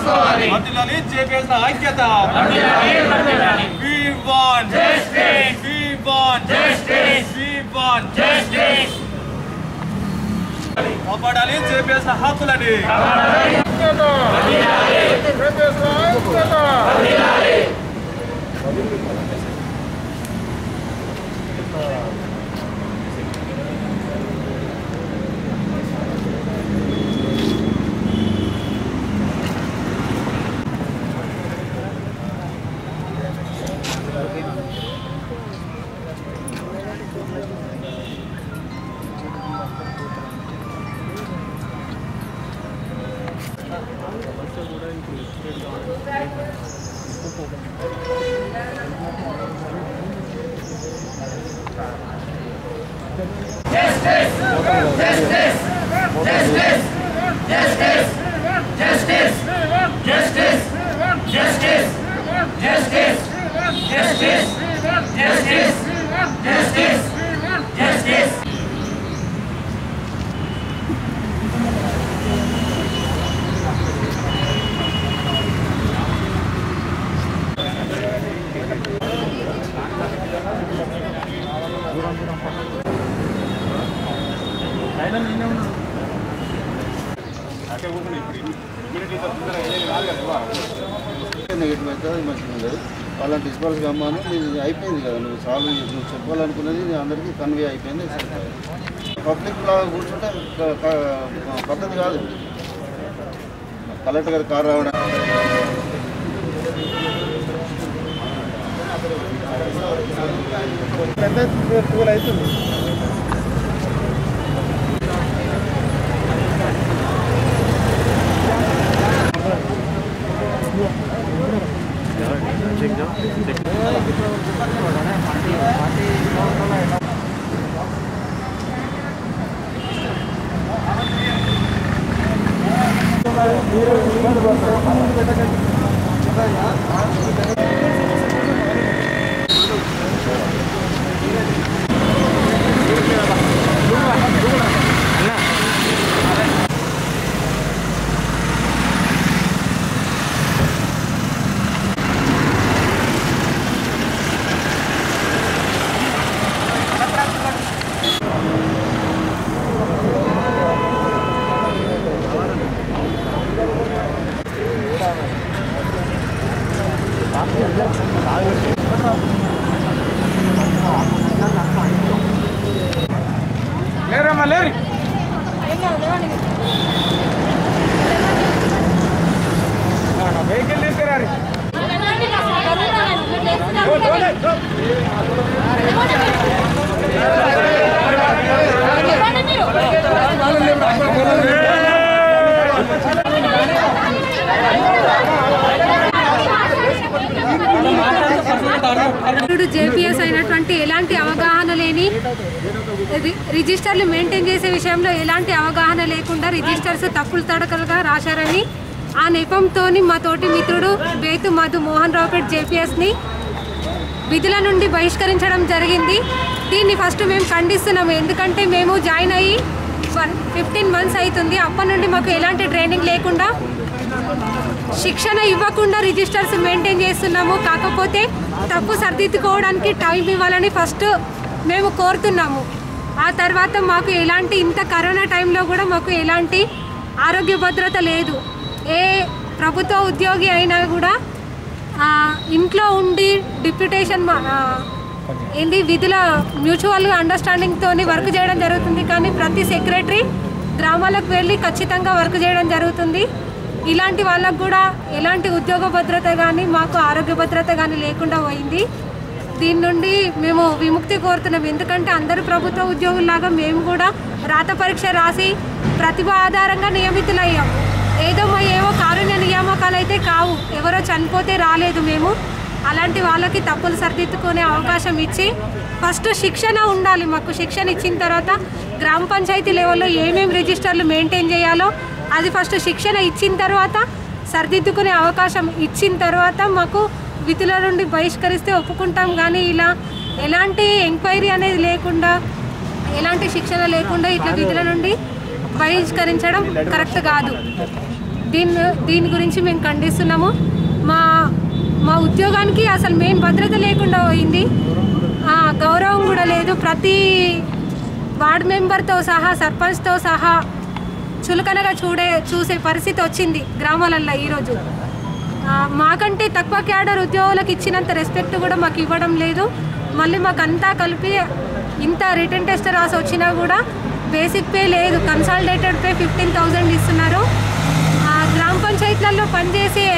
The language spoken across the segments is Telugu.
తీసుకోవాలి వర్ధిల్లాలి జేపీఎస్ ఐక్యత We want Justice. We want Justice. We want justice కాపాడాలి జేపీఎస్ హక్కులని justice justice justice justice justice justice justice justice justice justice justice justice negative అయితే అది మంచిగా ఉండదు వాళ్ళని డిస్పాల్స్ కమ్మని నీది అయిపోయింది కదా నువ్వు సాల్వ్ చేసి నువ్వు చెప్పాలనుకున్నది నీ అందరికీ కన్వే అయిపోయింది పబ్లిక్ లా కూర్చుంటే క- క- పద్ధతి కాదు కలెక్టర్ గారి కారు రావడం పెద్ద టూల్ అవుతుంది ఇప్పుడు జేపీఎస్ అయినటువంటి ఎలాంటి అవగాహన లేని రి- రిజిస్టర్లు మెయింటైన్ చేసే విషయంలో ఎలాంటి అవగాహన లేకుండా రిజిస్టర్స్ తప్పులు తడకలుగా రాశారని ఆ నెపంతో మా తోటి మిత్రుడు బేతు మధు మోహన్ రావుపేట్ జేపీఎస్ని విధుల నుండి బహిష్కరించడం జరిగింది దీన్ని ఫస్ట్ మేము ఖండిస్తున్నాము ఎందుకంటే మేము జాయిన్ అయ్యి వన్ ఫిఫ్టీన్ మంత్స్ అవుతుంది అప్పటి నుండి మాకు ఎలాంటి ట్రైనింగ్ లేకుండా శిక్షణ ఇవ్వకుండా రిజిస్టర్స్ మెయింటైన్ చేస్తున్నాము కాకపోతే తప్పు సరిదిద్దుకోవడానికి టైం ఇవ్వాలని ఫస్ట్ మేము కోరుతున్నాము ఆ తర్వాత మాకు ఎలాంటి ఇంత కరోనా టైంలో కూడా మాకు ఎలాంటి ఆరోగ్య భద్రత లేదు ఏ ప్రభుత్వ ఉద్యోగి అయినా కూడా ఆ, ఇంట్లో ఉండి డిప్యూటేషన్ మా- ఆ, ఏంది విధుల మ్యూచువల్ అండర్స్టాండింగ్తో వర్క్ చేయడం జరుగుతుంది కానీ ప్రతి సెక్రటరీ గ్రామాలకు వెళ్ళి ఖచ్చితంగా వర్క్ చేయడం జరుగుతుంది ఇలాంటి వాళ్ళకు కూడా ఎలాంటి ఉద్యోగ భద్రత కానీ మాకు ఆరోగ్య భద్రత కానీ లేకుండా పోయింది దీని నుండి మేము విముక్తి కోరుతున్నాం ఎందుకంటే అందరు ప్రభుత్వ ఉద్యోగుల్లాగా మేము కూడా రాత పరీక్ష రాసి ప్రతిభ ఆధారంగా నియమితులయ్యాం ఏదో మా ఏవో కారుణ్య నియామకాలు అయితే కావు ఎవరో చనిపోతే రాలేదు మేము అలాంటి వాళ్ళకి తప్పులు సరిదిద్దుకునే అవకాశం ఇచ్చి ఫస్ట్ శిక్షణ ఉండాలి మాకు శిక్షణ ఇచ్చిన తర్వాత గ్రామ పంచాయతీ లెవెల్లో ఏమేమి రిజిస్టర్లు మెయింటైన్ చేయాలో అది ఫస్ట్ శిక్షణ ఇచ్చిన తర్వాత సరిదిద్దుకునే అవకాశం ఇచ్చిన తర్వాత మాకు విధుల నుండి బహిష్కరిస్తే ఒప్పుకుంటాం కానీ ఇలా ఎలాంటి ఎంక్వైరీ అనేది లేకుండా ఎలాంటి శిక్షణ లేకుండా ఇట్లా విధుల నుండి బహిష్కరించడం కరెక్ట్ కాదు దీని దీని గురించి మేము ఖండిస్తున్నాము మా మా ఉద్యోగానికి అసలు మెయిన్ భద్రత లేకుండా పోయింది ఆ, గౌరవం కూడా లేదు ప్రతి వార్డ్ మెంబర్తో సహా సర్పంచ్తో సహా చులకనగా చూడే చూసే పరిస్థితి వచ్చింది గ్రామాలల్లో ఈరోజు ఆ, మాకంటే తక్కువ క్యాడర్ ఉద్యోగులకు ఇచ్చినంత రెస్పెక్ట్ కూడా మాకు ఇవ్వడం లేదు మళ్ళీ మాకు అంతా కలిపి ఇంత రిటర్న్ టెస్ట్ రాసి వచ్చినా కూడా బేసిక్ పే లేదు కన్సాలిడేటెడ్ పే ఫిఫ్టీన్ థౌజండ్ ఇస్తున్నారు ఆ, గ్రామ పంచాయతీలలో పనిచేసే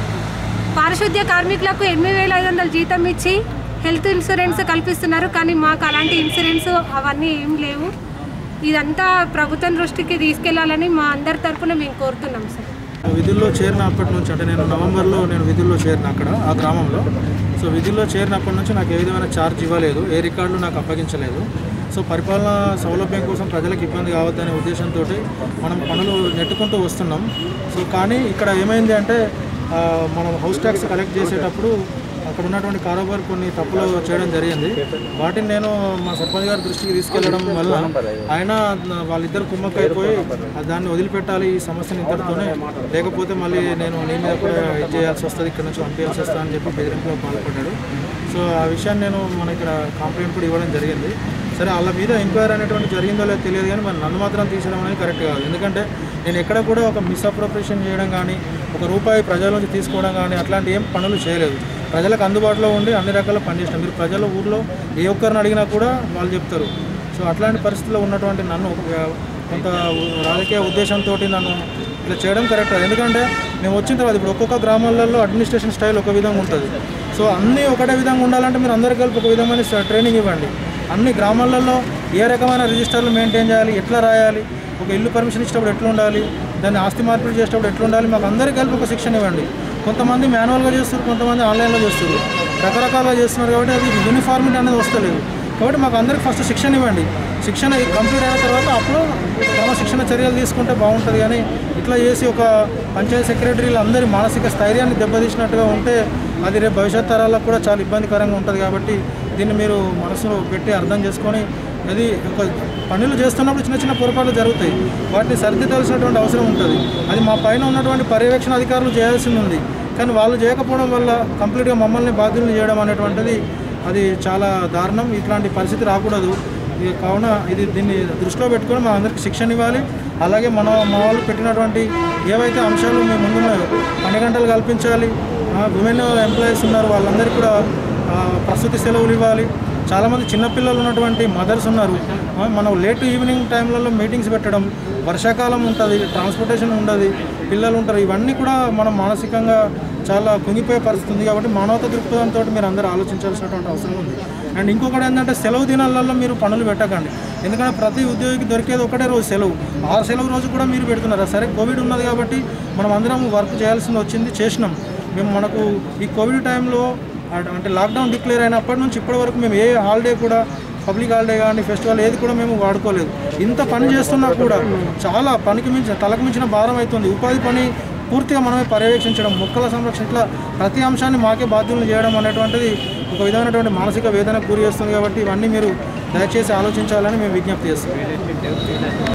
పారిశుద్ధ్య కార్మికులకు ఎనిమిది వేల ఐదు వందల జీతం ఇచ్చి హెల్త్ ఇన్సూరెన్స్ కల్పిస్తున్నారు కానీ మాకు అలాంటి ఇన్సూరెన్స్ అవన్నీ ఏం లేవు ఇదంతా ప్రభుత్వం దృష్టికి తీసుకెళ్లాలని మా అందరి తరపున మేము కోరుతున్నాం సార్ విధుల్లో చేరిన అప్పటి నుంచి అంటే నేను నవంబర్లో నేను విధుల్లో చేరిన అక్కడ ఆ గ్రామంలో సో విధుల్లో చేరినప్పటి నుంచి నాకు ఏ విధమైన ఛార్జ్ ఇవ్వలేదు ఏ రికార్డులు నాకు అప్పగించలేదు సో పరిపాలన సౌలభ్యం కోసం ప్రజలకు ఇబ్బంది కావద్దనే ఉద్దేశంతో మనం పనులు నెట్టుకుంటూ వస్తున్నాం సో కానీ ఇక్కడ ఏమైంది అంటే ఆ, మనం హౌస్ ట్యాక్స్ కలెక్ట్ చేసేటప్పుడు అక్కడ ఉన్నటువంటి కారోబార్ కొన్ని తప్పులు చేయడం జరిగింది వాటిని నేను మా సర్పంచ్ గారి దృష్టికి తీసుకెళ్లడం వల్ల ఆయన వాళ్ళిద్దరు కుమ్మక్కైపోయి ఆ దాన్ని వదిలిపెట్టాలి ఈ సమస్యను ఇంతటితోనే లేకపోతే మళ్ళీ నేను నీ మీద కూడా ఇది చేయాల్సి వస్తుంది ఇక్కడ నుంచి పంపించాల్సి వస్తుంది అని చెప్పి బెదిరింపులో పాల్పడ్డాడు సో ఆ విషయాన్ని నేను మన ఇక్కడ కంప్లైంట్ కూడా ఇవ్వడం జరిగింది సరే వాళ్ళ మీద ఎంక్వైరీ అనేటువంటి జరిగిందో లేదో తెలియదు కానీ మరి నన్ను మాత్రం తీసడం అనేది కరెక్ట్ కాదు ఎందుకంటే నేను ఎక్కడ కూడా ఒక మిస్అప్రోప్రియేషన్ చేయడం కానీ ఒక రూపాయి ప్రజల నుంచి తీసుకోవడం కానీ అట్లాంటి ఏం పనులు చేయలేదు ప్రజలకు అందుబాటులో ఉండి అన్ని రకాల పనిచేసిన మీరు ప్రజల ఊర్లో ఏ ఒక్కరిని అడిగినా కూడా వాళ్ళు చెప్తారు సో అట్లాంటి పరిస్థితుల్లో ఉన్నటువంటి నన్ను ఆ, కొంత రాజకీయ ఉద్దేశంతో నన్ను ఇట్లా చేయడం కరెక్ట్ కాదు. ఎందుకంటే మేము వచ్చిన తర్వాత ఇప్పుడు ఒక్కొక్క గ్రామాలలో అడ్మినిస్ట్రేషన్ స్టైల్ ఒక విధంగా ఉంటుంది సో అన్నీ ఒకటే విధంగా ఉండాలంటే మీరు అందరు కలిపి ఒక విధమైన స- ట్రైనింగ్ ఇవ్వండి అన్ని గ్రామాలలో ఏ రకమైన రిజిస్టర్లు మెయింటైన్ చేయాలి ఎట్లా రాయాలి ఒక ఇల్లు పర్మిషన్ ఇచ్చేటప్పుడు ఎట్లా ఉండాలి దాన్ని ఆస్తి మార్పిడి చేసేటప్పుడు ఎట్లా ఉండాలి మాకు అందరికీ కలిపి ఒక శిక్షణ ఇవ్వండి కొంతమంది మాన్యువల్గా చేస్తారు కొంతమంది ఆన్లైన్లో చేస్తారు రకరకాలుగా చేస్తున్నారు కాబట్టి అది యూనిఫార్మిటీ అనేది వస్తలేదు కాబట్టి మాకు అందరికి ఫస్ట్ శిక్షణ ఇవ్వండి శిక్షణ కంప్లీట్ అయిన తర్వాత అప్పుడు క్రమశిక్షణ చర్యలు తీసుకుంటే బాగుంటుంది కానీ ఇట్లా చేసి ఒక పంచాయతీ సెక్రటరీలు అందరి మానసిక స్థైర్యాన్ని దెబ్బతీసినట్టుగా ఉంటే అది రేపు భవిష్యత్ తరాలకు కూడా చాలా ఇబ్బందికరంగా ఉంటుంది కాబట్టి దీన్ని మీరు మనసులో పెట్టి అర్థం చేసుకొని అది ఒక పనులు చేస్తున్నప్పుడు చిన్న చిన్న పొరపాట్లు జరుగుతాయి వాటిని సరిదిద్దాల్సినటువంటి అవసరం ఉంటుంది అది మా పైన ఉన్నటువంటి పర్యవేక్షణ అధికారులు చేయాల్సింది ఉంది కానీ వాళ్ళు చేయకపోవడం వల్ల కంప్లీట్గా మమ్మల్ని బాధ్యులను చేయడం అనేటువంటిది అది చాలా దారుణం ఇట్లాంటి పరిస్థితి రాకూడదు ఇది కావున ఇది దీన్ని దృష్టిలో పెట్టుకొని మా అందరికి శిక్షణ ఇవ్వాలి అలాగే మన మా వాళ్ళు పెట్టినటువంటి ఏవైతే అంశాలు మేము ముందున్నాయో పని గంటలు కల్పించాలి ఉమెన్ ఎంప్లాయీస్ ఉన్నారు వాళ్ళందరికీ కూడా ఆ, ప్రసూతి సెలవులు ఇవ్వాలి చాలామంది చిన్నపిల్లలు ఉన్నటువంటి మదర్స్ ఉన్నారు ఆ, మనం లేట్ ఈవినింగ్ టైంలలో మీటింగ్స్ పెట్టడం వర్షాకాలం ఉంటుంది ట్రాన్స్పోర్టేషన్ ఉండదు పిల్లలు ఉంటారు ఇవన్నీ కూడా మనం మానసికంగా చాలా కుంగిపోయే పరిస్థితి ఉంది కాబట్టి మానవత దృక్పథంతో మీరు అందరూ ఆలోచించాల్సినటువంటి అవసరం ఉంది అండ్ ఇంకొకటి ఏంటంటే సెలవు దినాలలో మీరు పనులు పెట్టకండి ఎందుకంటే ప్రతి ఉద్యోగికి దొరికేది ఒకటే రోజు సెలవు ఆ సెలవు రోజు కూడా మీరు పెడుతున్నారు సరే కోవిడ్ ఉన్నది కాబట్టి మనం అందరం వర్క్ చేయాల్సింది వచ్చింది చేసినాం మేము మనకు ఈ కోవిడ్ టైంలో అట్- అంటే లాక్డౌన్ డిక్లేర్ అయినప్పటి నుంచి ఇప్పటి వరకు మేము ఏ హాలిడే కూడా పబ్లిక్ హాలిడే కానీ ఫెస్టివల్ ఏది కూడా మేము వాడుకోలేదు ఇంత పని చేస్తున్నా కూడా చాలా పనికి మించిన తలకు మించిన భారం అవుతుంది ఉపాధి పని పూర్తిగా మనమే పర్యవేక్షించడం మొక్కల సంరక్షణ ఇట్లా ప్రతి అంశాన్ని మాకే బాధ్యులను చేయడం అనేటువంటిది ఒక విధమైనటువంటి మానసిక వేదన గురి చేస్తుంది కాబట్టి ఇవన్నీ మీరు దయచేసి ఆలోచించాలని మేము విజ్ఞప్తి చేస్తాం